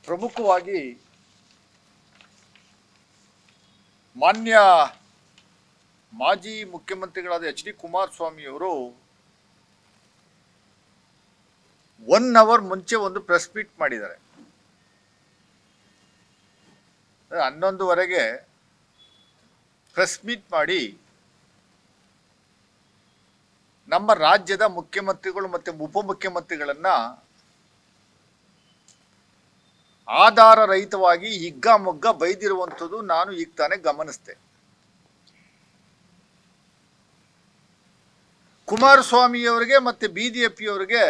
ಪ್ರಮುಖವಾಗಿ ಮಾನ್ಯ ಮಾಜಿ ಮುಖ್ಯಮಂತ್ರಿಗಳಾದ ಎಚ್ ಡಿ ಕುಮಾರಸ್ವಾಮಿಯವರು ಒನ್ ಅವರ್ ಮುಂಚೆ ಒಂದು ಪ್ರೆಸ್ ಮೀಟ್ ಮಾಡಿದ್ದಾರೆ ಅಂದ್ರೆ ಹನ್ನೊಂದುವರೆಗೆ ಪ್ರೆಸ್ ಮೀಟ್ ಮಾಡಿ ನಮ್ಮ ರಾಜ್ಯದ ಮುಖ್ಯಮಂತ್ರಿಗಳು ಮತ್ತು ಉಪಮುಖ್ಯಮಂತ್ರಿಗಳನ್ನ ಆಧಾರ ರಹಿತವಾಗಿ ಹಿಗ್ಗಾಮುಗ್ಗ ಬೈದಿರುವಂಥದ್ದು ನಾನು ಈಗ ತಾನೇ ಗಮನಿಸಿದೆ ಕುಮಾರಸ್ವಾಮಿಯವರಿಗೆ ಮತ್ತು ಬಿ ಜೆ ಪಿಯವರಿಗೆ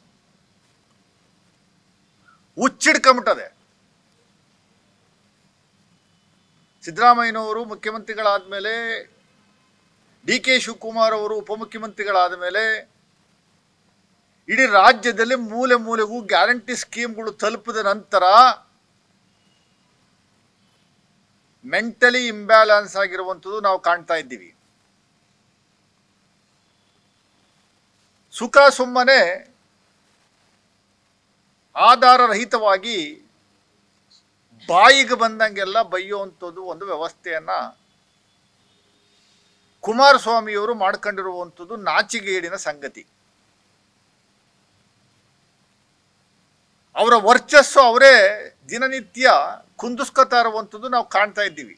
ಹುಚ್ಚಿಡ್ಕೊಂಬಿಟ್ಟದೆ ಸಿದ್ದರಾಮಯ್ಯನವರು ಮುಖ್ಯಮಂತ್ರಿಗಳಾದ ಮೇಲೆ ಡಿ ಕೆ ಶಿವಕುಮಾರ್ ಅವರು ಉಪಮುಖ್ಯಮಂತ್ರಿಗಳಾದ ಮೇಲೆ ಇಡೀ ರಾಜ್ಯದಲ್ಲಿ ಮೂಲೆ ಮೂಲೆಗೂ ಗ್ಯಾರಂಟಿ ಸ್ಕೀಮ್ಗಳು ತಲುಪಿದ ನಂತರ ಮೆಂಟಲಿ ಇಂಬ್ಯಾಲೆನ್ಸ್ ಆಗಿರುವಂಥದ್ದು ನಾವು ಕಾಣ್ತಾ ಇದ್ದೀವಿ ಸುಖ ಸುಮ್ಮನೆ ಆಧಾರ ರಹಿತವಾಗಿ ಬಾಯಿಗೆ ಬಂದಂಗೆಲ್ಲ ಬೈಯುವಂಥದ್ದು ಒಂದು ವ್ಯವಸ್ಥೆಯನ್ನ ಕುಮಾರಸ್ವಾಮಿಯವರು ಮಾಡ್ಕೊಂಡಿರುವಂಥದ್ದು ನಾಚಿಗೇಡಿನ ಸಂಗತಿ ಅವರ ವರ್ಚಸ್ಸು ಅವರೇ ದಿನನಿತ್ಯ ಕುಂದಿಸ್ಕೊತಾ ಇರುವಂಥದ್ದು ನಾವು ಕಾಣ್ತಾ ಇದ್ದೀವಿ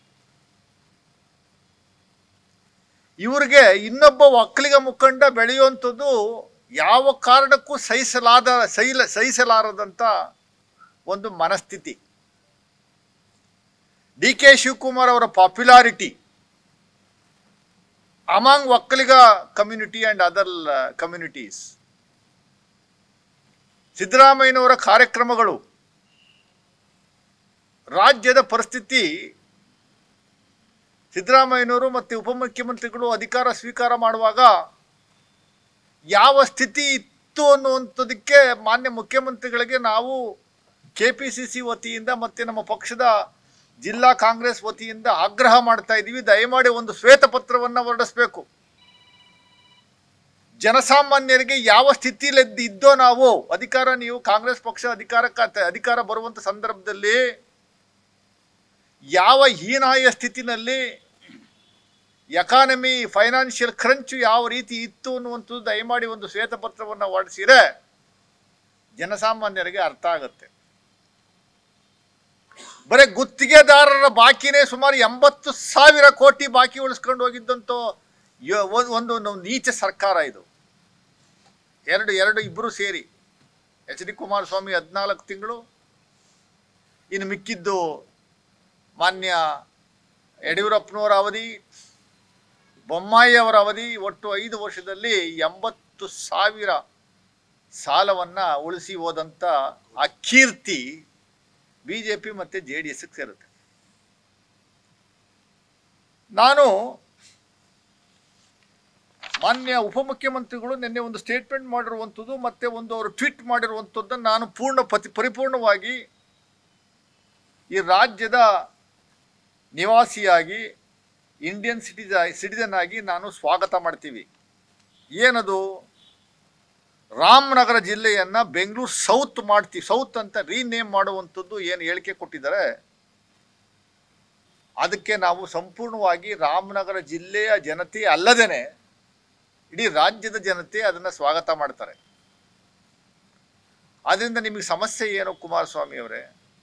ಇವ್ರಿಗೆ ಇನ್ನೊಬ್ಬ ಒಕ್ಕಲಿಗ ಮುಖಂಡ ಬೆಳೆಯುವಂಥದ್ದು ಯಾವ ಕಾರಣಕ್ಕೂ ಸಹಿಸಲಾದ ಸಹಿಲ ಸಹಿಸಲಾರದಂಥ ಒಂದು ಮನಸ್ಥಿತಿ ಡಿ ಕೆ ಶಿವಕುಮಾರ್ ಅವರ popularity among Vokkaliga community and other communities ಸಿದ್ದರಾಮಯ್ಯನವರ ಕಾರ್ಯಕ್ರಮಗಳು ರಾಜ್ಯದ ಪರಿಸ್ಥಿತಿ ಸಿದ್ದರಾಮಯ್ಯನವರು ಮತ್ತು ಉಪಮುಖ್ಯಮಂತ್ರಿಗಳು ಅಧಿಕಾರ ಸ್ವೀಕಾರ ಮಾಡುವಾಗ ಯಾವ ಸ್ಥಿತಿ ಇತ್ತು ಅನ್ನುವಂಥದ್ದಕ್ಕೆ ಮಾನ್ಯ ಮುಖ್ಯಮಂತ್ರಿಗಳಿಗೆ ನಾವು ಕೆ ಪಿ ಸಿ ಸಿ ವತಿಯಿಂದ ಮತ್ತು ನಮ್ಮ ಪಕ್ಷದ ಜಿಲ್ಲಾ ಕಾಂಗ್ರೆಸ್ ವತಿಯಿಂದ ಆಗ್ರಹ ಮಾಡ್ತಾ ಇದ್ದೀವಿ ದಯಮಾಡಿ ಒಂದು ಶ್ವೇತಪತ್ರವನ್ನು ಹೊರಡಿಸ್ಬೇಕು ಜನಸಾಮಾನ್ಯರಿಗೆ ಯಾವ ಸ್ಥಿತಿಯಲ್ಲಿ ಇದ್ದೋ ನಾವು ಅಧಿಕಾರ ನೀವು ಕಾಂಗ್ರೆಸ್ ಪಕ್ಷ ಅಧಿಕಾರಕ್ಕೆ ಅಧಿಕಾರ ಬರುವಂಥ ಸಂದರ್ಭದಲ್ಲಿ ಯಾವ ಹೀನಾಯ ಸ್ಥಿತಿನಲ್ಲಿ ಎಕಾನಮಿ ಫೈನಾನ್ಷಿಯಲ್ ಕ್ರಂಚ್ ಯಾವ ರೀತಿ ಇತ್ತು ಅನ್ನುವಂಥದ್ದು ದಯಮಾಡಿ ಒಂದು ಶ್ವೇತಪತ್ರವನ್ನು ಹೊರಡಿಸಿದ್ರೆ ಜನಸಾಮಾನ್ಯರಿಗೆ ಅರ್ಥ ಆಗುತ್ತೆ ಬರೀ ಗುತ್ತಿಗೆದಾರರ ಬಾಕಿನೇ ಸುಮಾರು ಎಂಬತ್ತು ಸಾವಿರ ಕೋಟಿ ಬಾಕಿ ಉಳಿಸ್ಕೊಂಡು ಹೋಗಿದ್ದಂಥ ಯ- ಒಂದು ಒಂದು ಒಂದು ನೀಚ ಸರ್ಕಾರ ಇದು ಎರಡು ಎರಡು ಇಬ್ಬರು ಸೇರಿ ಎಚ್ ಡಿ ಕುಮಾರಸ್ವಾಮಿ ಹದಿನಾಲ್ಕು ತಿಂಗಳು ಇನ್ನು ಮಿಕ್ಕಿದ್ದು ಮಾನ್ಯ ಯಡಿಯೂರಪ್ಪನವರ ಅವಧಿ ಬೊಮ್ಮಾಯಿ ಅವರ ಅವಧಿ ಒಟ್ಟು ಐದು ವರ್ಷದಲ್ಲಿ ಎಂಬತ್ತು ಸಾವಿರ ಸಾಲವನ್ನು ಉಳಿಸಿ ಹೋದಂಥ ಆ ಕೀರ್ತಿ ಬಿ ಜೆ ಪಿ ಮತ್ತು ಜೆ ಡಿ ಎಸ್ಗೆ ಸೇರುತ್ತೆ ನಾನು ಮಾನ್ಯ ಉಪಮುಖ್ಯಮಂತ್ರಿಗಳು ನಿನ್ನೆ ಒಂದು ಸ್ಟೇಟ್ಮೆಂಟ್ ಮಾಡಿರುವಂಥದ್ದು ಮತ್ತೆ ಒಂದು ಅವರು ಟ್ವೀಟ್ ಮಾಡಿರುವಂಥದ್ದನ್ನು ನಾನು ಪೂರ್ಣ ಪತಿ ಪರಿಪೂರ್ಣವಾಗಿ ಈ ರಾಜ್ಯದ ನಿವಾಸಿಯಾಗಿ ಇಂಡಿಯನ್ ಸಿಟಿಜ ಸಿಟಿಜನ್ ಆಗಿ ನಾನು ಸ್ವಾಗತ ಮಾಡ್ತೀವಿ ಏನದು ರಾಮನಗರ ಜಿಲ್ಲೆಯನ್ನು ಬೆಂಗಳೂರು ಸೌತ್ ಮಾಡ್ತೀವಿ ಸೌತ್ ಅಂತ ರೀನೇಮ್ ಮಾಡುವಂಥದ್ದು ಏನು ಹೇಳಿಕೆ ಕೊಟ್ಟಿದ್ದಾರೆ ಅದಕ್ಕೆ ನಾವು ಸಂಪೂರ್ಣವಾಗಿ ರಾಮನಗರ ಜಿಲ್ಲೆಯ ಜನತೆ ಅಲ್ಲದೇನೆ ಇಡೀ ರಾಜ್ಯದ ಜನತೆ ಅದನ್ನು ಸ್ವಾಗತ ಮಾಡ್ತಾರೆ ಆದ್ದರಿಂದ ನಿಮಗೆ ಸಮಸ್ಯೆ ಏನು ಕುಮಾರಸ್ವಾಮಿ ಅವರೇ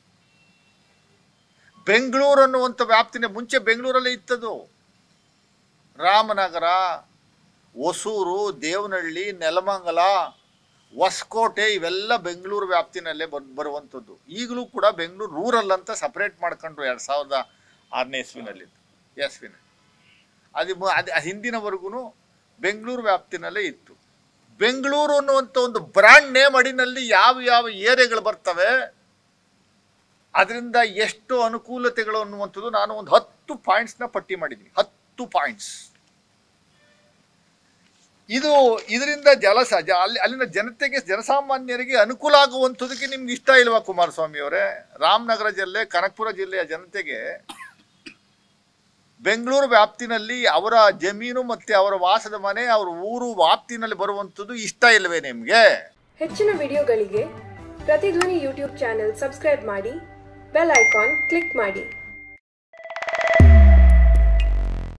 ಬೆಂಗಳೂರು ಅನ್ನುವಂಥ ವ್ಯಾಪ್ತಿನೇ ಮುಂಚೆ ಬೆಂಗಳೂರಲ್ಲೇ ಇತ್ತದು ರಾಮನಗರ ಹೊಸೂರು ದೇವನಹಳ್ಳಿ ನೆಲಮಂಗಲ ಹೊಸಕೋಟೆ ಇವೆಲ್ಲ ಬೆಂಗಳೂರು ವ್ಯಾಪ್ತಿನಲ್ಲೇ ಬರ್ ಬರುವಂಥದ್ದು ಈಗಲೂ ಕೂಡ ಬೆಂಗಳೂರು ರೂರಲ್ ಅಂತ ಸಪ್ರೇಟ್ ಮಾಡ್ಕೊಂಡ್ರು ಎರಡು ಸಾವಿರದ ಆರನೇ ಇಸ್ವಿನಲ್ಲಿ ಇಸ್ವಿನಲ್ಲಿ ಅದು ಮು- ಅದು ಹಿಂದಿನವರೆಗೂ ಬೆಂಗಳೂರು ವ್ಯಾಪ್ತಿನಲ್ಲೇ ಇತ್ತು ಬೆಂಗಳೂರು ಅನ್ನುವಂಥ ಒಂದು ಬ್ರ್ಯಾಂಡ್ ನೇಮ್ ಅಡಿನಲ್ಲಿ ಯಾವ ಯಾವ ಏರಿಯಾಗಳು ಬರ್ತವೆ ಅದರಿಂದ ಎಷ್ಟು ಅನುಕೂಲತೆಗಳು ಅನ್ನುವಂಥದ್ದು ನಾನು ಒಂದು ಹತ್ತು ಪಾಯಿಂಟ್ಸ್ನ ಪಟ್ಟಿ ಮಾಡಿದ್ದೀನಿ ಹತ್ತು ಪಾಯಿಂಟ್ಸ್ ಇದು ಇದರಿಂದ ಜಲಸ ಜ- ಅಲ್ಲಿ ಅಲ್ಲಿನ ಜನತೆಗೆ ಜನಸಾಮಾನ್ಯರಿಗೆ ಅನುಕೂಲ ಆಗುವಂಥದ್ದಕ್ಕೆ ನಿಮ್ಗೆ ಇಷ್ಟ ಇಲ್ವಾ ಕುಮಾರಸ್ವಾಮಿ ಅವರೇ ರಾಮನಗರ ಜಿಲ್ಲೆ ಕನಕಪುರ ಜಿಲ್ಲೆಯ ಜನತೆಗೆ ಬೆಂಗಳೂರು ವ್ಯಾಪ್ತಿನಲ್ಲಿ ಅವರ ಜಮೀನು ಮತ್ತು ಅವರ ವಾಸದ ಮನೆ ಅವರ ಊರು ವ್ಯಾಪ್ತಿನಲ್ಲಿ ಬರುವಂಥದ್ದು ಇಷ್ಟ ಇಲ್ಲವೇ ನಿಮಗೆ ಹೆಚ್ಚಿನ ವಿಡಿಯೋಗಳಿಗೆ ಪ್ರತಿಧ್ವನಿ ಯೂಟ್ಯೂಬ್ ಚಾನೆಲ್ ಸಬ್ಸ್ಕ್ರೈಬ್ ಮಾಡಿ ಬೆಲ್ ಐಕಾನ್ ಕ್ಲಿಕ್ ಮಾಡಿ